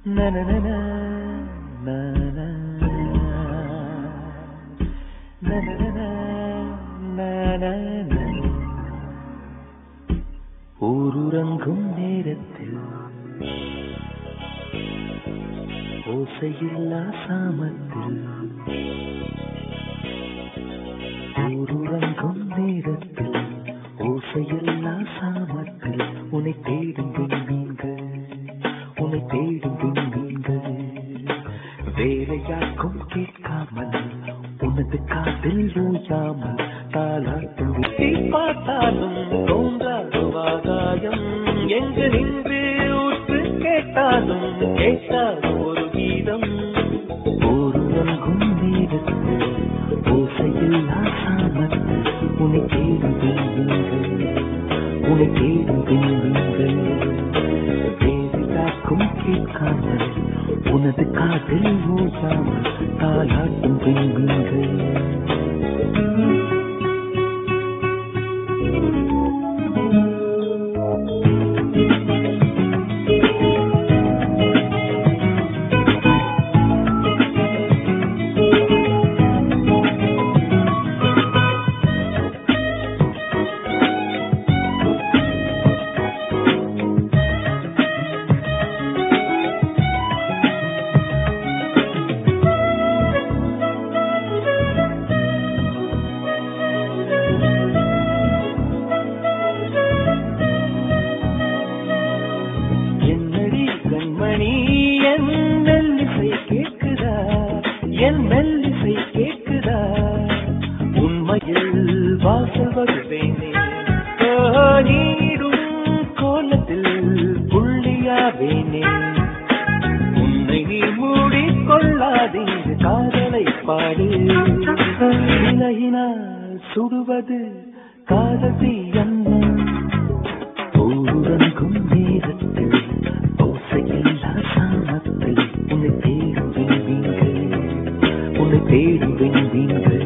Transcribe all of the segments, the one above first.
நனனன, நனன, நனனன, நனன. ஊருறங்கும் நேரத்தில் ஓசையில்லா சாமத்தில் ஊருறங்கும் நேரத்தில் ஓசையில்லா சாமத்தில் உன்னை தேடும் விண்மீன்கள் உன்னை தேடும் விண்மீன்கள் வேலையாக்கும் கேட்காமல் உனது காதில் ஓயாமல் தாளாட்டும் விட்டி பார்த்தாலும் தோன்றாது ஆகாயம் எங்கு நின்று உற்று கேட்டாலும் கேட்டாது ஒரு கீதம் ஒருவங்கும் நேரத்தில் ஓசையில் ஆசாமத்தில் உன்னை தேடும் விண்மீன்கள் உன்னை தேடும் விண்மீன்கள் வேறு யாருக்கும் கேட்காமல் உனது காதில் ஓயாமல் தாளாட்டும் விண்மீன்கள் என்னடி கண்மணி என் மெல்லிசை கேட்குதா என் மெல்லிசை கேட்குதா உண்மையில் வாசல் வருவேனே ஓ, நீடும் கோலத்தில் புள்ளியாவேனே உன்னை நீ மூடிக்கொள்ளாதீங்க காதலை பாடு இலையினால் சுடுவது காதல் தீயன்ன ஊரங்கும் நேரத்தில் ஓசையில்லா சாமத்தில் உன்னை தேடும் விண்மீன்கள் உன்னை தேடும் விண்மீன்கள்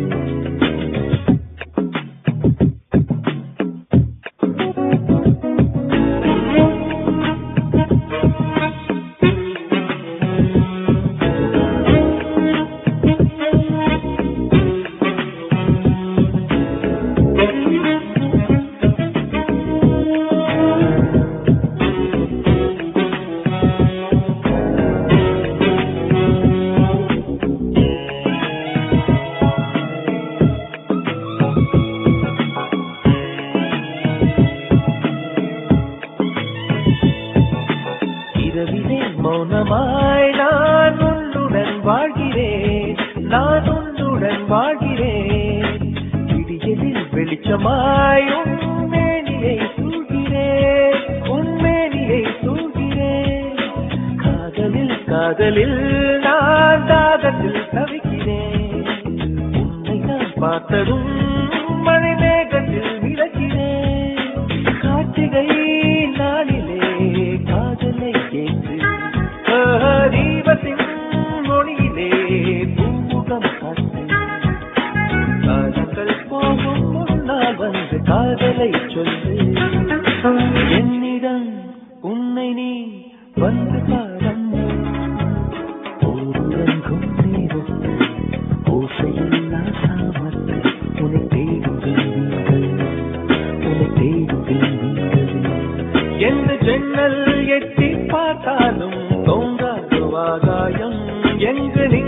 இரவிலே மௌனமாய் நான் உன்னுடன் வாழ்கிறேன் நான் உன்னுடன் வாழ்கிறேன் விடியலில் வெளிச்சமாய் உன்மேனியை சூழ்கிறேன் உன்மேனியை சூழ்கிறேன் காதலில் காதலில் நான் தாகத்தில் தவிக்கிறேன் உன்னை நான் பார்த்ததும் மழை மேகத்தில் விளக்கிறேன் கார்த்திகை நாளிலே காதலை கேட்டு தீபத்தின் மொழியிலே பூமுகம் காட்டு காலங்கள் போகும் முன்னால் வந்து காதலை சொல்லு என்னிடம் உன்னை நீ வந்து பாரம்மா ஊரங்கும் நேரத்தில் ஓசையில்லா சாமத்தில் உன்னை தேடும் விண்மீன்கள் உன்னை தேடும் விண்மீன்கள் எந்த ஜன்னல் எட்டி பார்த்தாலும் தோன்றாது ஆகாயம்